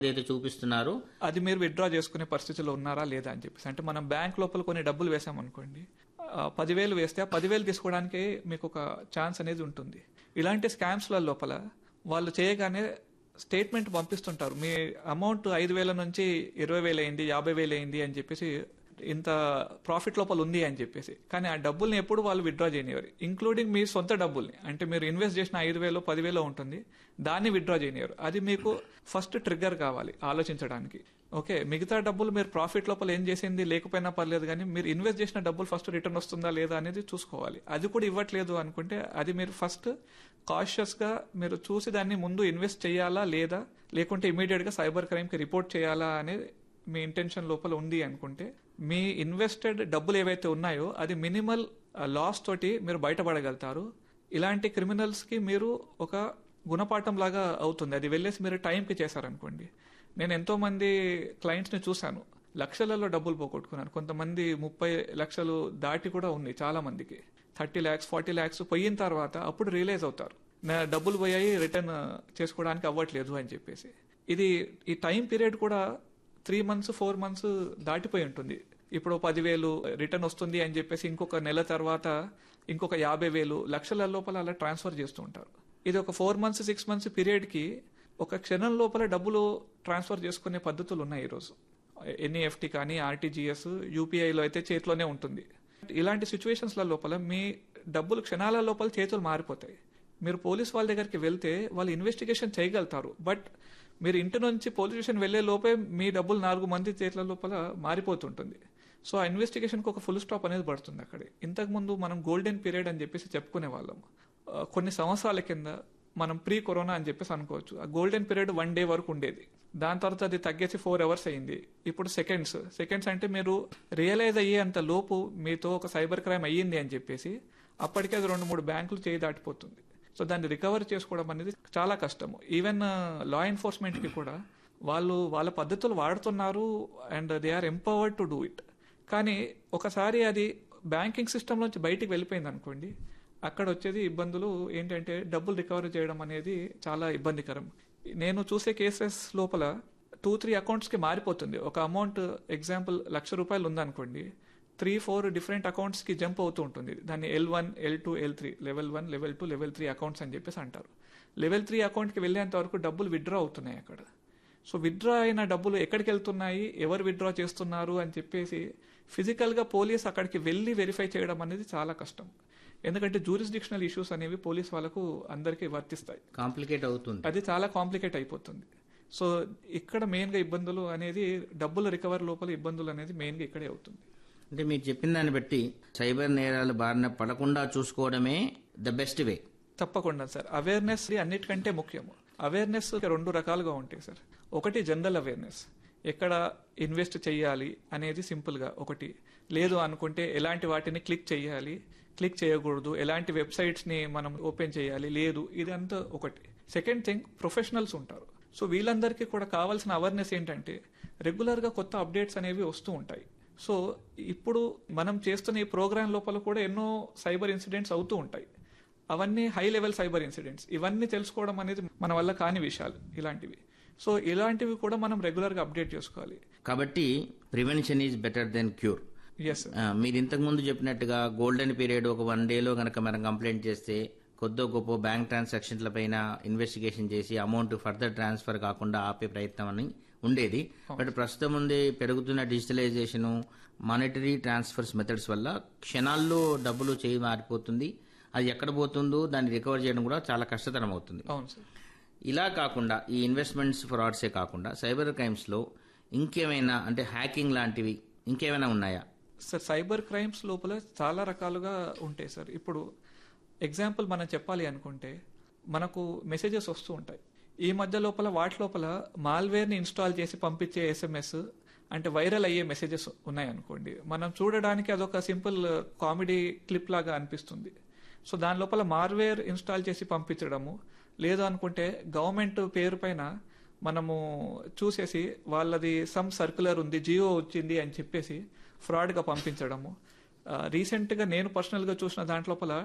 ఏదైతే చూపిస్తున్నారో అది మీరు విత్డ్రా చేసుకునే పరిస్థితిలో ఉన్నారా లేదా అని చెప్పేసి అంటే మనం బ్యాంక్ లోపల కొన్ని డబ్బులు వేసామనుకోండి ఆ, పదివేలు వేస్తే ఆ పదివేలు తీసుకోవడానికి మీకు ఒక ఛాన్స్ అనేది ఉంటుంది ఇలాంటి స్కామ్స్ల లోపల వాళ్ళు చేయగానే స్టేట్మెంట్ పంపిస్తుంటారు మీ అమౌంట్ ఐదు వేల నుంచి ఇరవై వేలు అయింది యాభై వేలు అయింది అని చెప్పేసి ఇంత ప్రాఫిట్ లోపల ఉంది అని చెప్పేసి కానీ ఆ డబ్బుల్ని ఎప్పుడు వాళ్ళు విత్డ్రా చేయనివారు ఇంక్లూడింగ్ మీ సొంత డబ్బుల్ని అంటే మీరు ఇన్వెస్ట్ చేసిన ఐదు వేలు పదివేలు ఉంటుంది దాన్ని విత్డ్రా చేయనివారు అది మీకు ఫస్ట్ ట్రిగ్గర్ కావాలి ఆలోచించడానికి ఓకే మిగతా డబ్బులు మీరు ప్రాఫిట్ లోపల ఏం చేసింది లేకపోయినా పర్లేదు కానీ మీరు ఇన్వెస్ట్ చేసిన డబ్బులు ఫస్ట్ రిటర్న్ వస్తుందా లేదా అనేది చూసుకోవాలి అది కూడా ఇవ్వట్లేదు అనుకుంటే అది మీరు ఫస్ట్ కాషియస్ గా మీరు చూసి దాన్ని ముందు ఇన్వెస్ట్ చేయాలా లేదా లేకుంటే ఇమీడియట్ గా సైబర్ క్రైమ్ కి రిపోర్ట్ చేయాలా అనేది మీ ఇంటెన్షన్ లోపల ఉంది అనుకుంటే మీ ఇన్వెస్టెడ్ డబ్బులు ఏవైతే ఉన్నాయో అది మినిమల్ లాస్ తోటి మీరు బయటపడగలుగుతారు ఇలాంటి క్రిమినల్స్ కి మీరు ఒక గుణపాఠం లాగా అవుతుంది అది వెళ్ళేసి మీరు టైంకి చేశారనుకోండి నేను ఎంతో మంది క్లయింట్స్ ని చూశాను లక్షలలో డబ్బులు పోగొట్టుకున్నాను కొంతమంది ముప్పై లక్షలు దాటి కూడా ఉంది చాలా మందికి థర్టీ ల్యాక్స్ ఫార్టీ ల్యాక్స్ పోయిన తర్వాత అప్పుడు రియలైజ్ అవుతారు నా డబ్బులు పోయాయి రిటర్న్ చేసుకోవడానికి అవ్వట్లేదు అని చెప్పేసి ఇది ఈ టైం పీరియడ్ కూడా త్రీ మంత్స్ ఫోర్ మంత్స్ దాటిపోయి ఉంటుంది ఇప్పుడు పదివేలు రిటర్న్ వస్తుంది అని చెప్పేసి ఇంకొక నెల తర్వాత ఇంకొక యాభై వేలు లక్షల లోపల అలా ట్రాన్స్ఫర్ చేస్తూ ఉంటారు ఇది ఒక four months six months period కి ఒక క్షణం లోపల డబ్బులు ట్రాన్స్ఫర్ చేసుకునే పద్ధతులు ఉన్నాయి ఈరోజు ఎన్ఈఎఫ్టి కానీ ఆర్టీజీఎస్ యూపీఐలో అయితే చేతిలోనే ఉంటుంది ఇలాంటి సిచ్యువేషన్స్ లోపల మీ డబ్బులు క్షణాల లోపల చేతులు మారిపోతాయి మీరు పోలీస్ వాళ్ళ దగ్గరికి వెళ్తే వాళ్ళు ఇన్వెస్టిగేషన్ చేయగలుగుతారు బట్ మీరు ఇంటి నుంచి పోలీస్ స్టేషన్ వెళ్లే లోపే మీ డబ్బులు నాలుగు మంది చేతుల లోపల మారిపోతుంటుంది సో ఆ ఇన్వెస్టిగేషన్ కి ఒక ఫుల్ స్టాప్ అనేది పడుతుంది అక్కడ ఇంతకు ముందు మనం గోల్డెన్ పీరియడ్ అని చెప్పేసి చెప్పుకునే వాళ్ళం ఆ, కొన్ని సంవత్సరాల కింద మనం ప్రీ కరోనా అని చెప్పేసి అనుకోవచ్చు ఆ గోల్డెన్ పీరియడ్ వన్ డే వరకు ఉండేది దాని తర్వాత అది తగ్గేసి ఫోర్ అవర్స్ అయింది ఇప్పుడు సెకండ్స్ సెకండ్స్ అంటే మీరు రియలైజ్ అయ్యేంత లోపు మీతో ఒక సైబర్ క్రైమ్ అయ్యింది అని చెప్పేసి అప్పటికే అది రెండు మూడు బ్యాంకులు చేయి దాటిపోతుంది సో దాన్ని రికవర్ చేసుకోవడం అనేది చాలా కష్టము ఈవెన్ లా ఎన్ఫోర్స్మెంట్ కి కూడా వాళ్ళు వాళ్ళ పద్ధతులు వాడుతున్నారు and they are empowered to do it కానీ ఒకసారి అది బ్యాంకింగ్ సిస్టమ్ నుంచి బయటికి వెళ్ళిపోయింది అనుకోండి అక్కడ వచ్చేది ఇబ్బందులు ఏంటంటే డబ్బులు రికవర్ చేయడం అనేది చాలా ఇబ్బందికరం నేను చూసే కేసెస్ లోపల టూ త్రీ అకౌంట్స్ కి మారిపోతుంది ఒక అమౌంట్ ఎగ్జాంపుల్ లక్ష రూపాయలు ఉందనుకోండి త్రీ ఫోర్ డిఫరెంట్ అకౌంట్స్ కి జంప్ అవుతూ ఉంటుంది దాన్ని L one L two L three level one level two level three accounts అని చెప్పేసి అంటారు లెవెల్ త్రీ అకౌంట్ కి వెళ్ళేంత వరకు డబ్బులు విత్డ్రా అవుతున్నాయి అక్కడ సో విత్డ్రా అయిన డబ్బులు ఎక్కడికి వెళ్తున్నాయి ఎవరు విత్డ్రా చేస్తున్నారు అని చెప్పేసి ఫిజికల్ గా పోలీస్ అక్కడికి వెళ్ళి వెరిఫై చేయడం అనేది చాలా కష్టం ఎందుకంటే జూరిస్డిక్షనల్ ఇష్యూస్ అనేవి పోలీస్ వాళ్ళకు అందరికీ వర్తిస్తాయి కాంప్లికేట్ అవుతుంది అది చాలా కాంప్లికేట్ అయిపోతుంది సో ఇక్కడ మెయిన్ గా ఇబ్బందులు అనేది డబ్బుల రికవర్ లోపల ఇబ్బందులు అనేది మెయిన్ గా ఇక్కడే అవుతుంది అంటే మీరు చెప్పిన దాన్ని బట్టి సైబర్ నేరాలు బారిన పడకుండా చూసుకోవడమే ద బెస్ట్ వే తప్పకుండా సార్ అవేర్నెస్ అన్నిటికంటే ముఖ్యము అవేర్నెస్ రెండు రకాలుగా ఉంటాయి సార్ ఒకటి జనరల్ అవేర్నెస్ ఎక్కడ ఇన్వెస్ట్ చేయాలి అనేది సింపుల్ గా ఒకటి లేదు అనుకుంటే ఎలాంటి వాటిని క్లిక్ చేయాలి క్లిక్ చేయకూడదు ఎలాంటి వెబ్సైట్స్ ని మనం ఓపెన్ చేయాలి లేదు ఇదంతా ఒకటి సెకండ్ థింగ్ ప్రొఫెషనల్స్ ఉంటారు సో వీళ్ళందరికీ కూడా కావాల్సిన అవేర్నెస్ ఏంటంటే రెగ్యులర్ గా కొత్త అప్డేట్స్ అనేవి వస్తూ ఉంటాయి సో ఇప్పుడు మనం చేస్తున్న ఈ ప్రోగ్రామ్ లోపల కూడా ఎన్నో సైబర్ ఇన్సిడెంట్స్ అవుతూ ఉంటాయి అవన్నీ హై లెవెల్ సైబర్ ఇన్సిడెంట్స్ ఇవన్నీ తెలుసుకోవడం అనేది మన వల్ల కాని విషయాలు ఇలాంటివి సో ఇలాంటివి కూడా మనం రెగ్యులర్ గా అప్డేట్ చేసుకోవాలి కాబట్టి prevention is better than cure yes మీరు ఇంతకు ముందు చెప్పినట్టుగా గోల్డెన్ పీరియడ్ ఒక వన్ డేలో కనుక మనం కంప్లైంట్ చేస్తే కొద్దో గొప్ప బ్యాంక్ ట్రాన్సాక్షన్ల పైన ఇన్వెస్టిగేషన్ చేసి అమౌంట్ ఫర్దర్ ట్రాన్స్ఫర్ కాకుండా ఆపే ప్రయత్నం అని ఉండేది బట్ ప్రస్తుతం ఉంది పెరుగుతున్న డిజిటలైజేషన్ మానిటరీ ట్రాన్స్ఫర్స్ మెథడ్స్ వల్ల క్షణాల్లో డబ్బులు చేయి మారిపోతుంది అది ఎక్కడ పోతుందో దాన్ని రికవర్ చేయడం కూడా చాలా కష్టతరం అవుతుంది అవును సార్ ఇలా కాకుండా ఈ ఇన్వెస్ట్మెంట్స్ ఫ్రాడ్సే కాకుండా సైబర్ క్రైమ్స్ లో ఇంకేమైనా అంటే హ్యాకింగ్ లాంటివి ఇంకేమైనా ఉన్నాయా సార్ సైబర్ క్రైమ్స్ లోపల చాలా రకాలుగా ఉంటాయి సార్ ఇప్పుడు ఎగ్జాంపుల్ మనం చెప్పాలి అనుకుంటే మనకు మెసేజెస్ వస్తూ ఉంటాయి ఈ మధ్య లోపల వాటి లోపల మాల్వేర్ ని ఇన్స్టాల్ చేసి పంపించే ఎస్ఎంఎస్ అంటే వైరల్ అయ్యే మెసేజెస్ ఉన్నాయనుకోండి మనం చూడడానికి అదొక సింపుల్ కామెడీ క్లిప్ లాగా అనిపిస్తుంది సో దాని లోపల మార్వేర్ ఇన్స్టాల్ చేసి పంపించడము లేదు అనుకుంటే గవర్నమెంట్ పేరు పైన మనము చూసేసి వాళ్ళది సమ్ సర్క్యులర్ ఉంది జియో వచ్చింది అని చెప్పేసి ఫ్రాడ్ గా పంపించడము రీసెంట్ గా నేను పర్సనల్ గా చూసిన దాంట్లోపల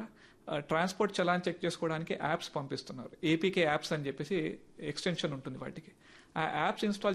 ట్రాన్స్పోర్ట్ చలాన్ చెక్ చేసుకోవడానికి యాప్స్ పంపిస్తున్నారు ఏపీకే యాప్స్ అని చెప్పేసి ఎక్స్టెన్షన్ ఉంటుంది వాటికి ఆ యాప్స్ ఇన్స్టాల్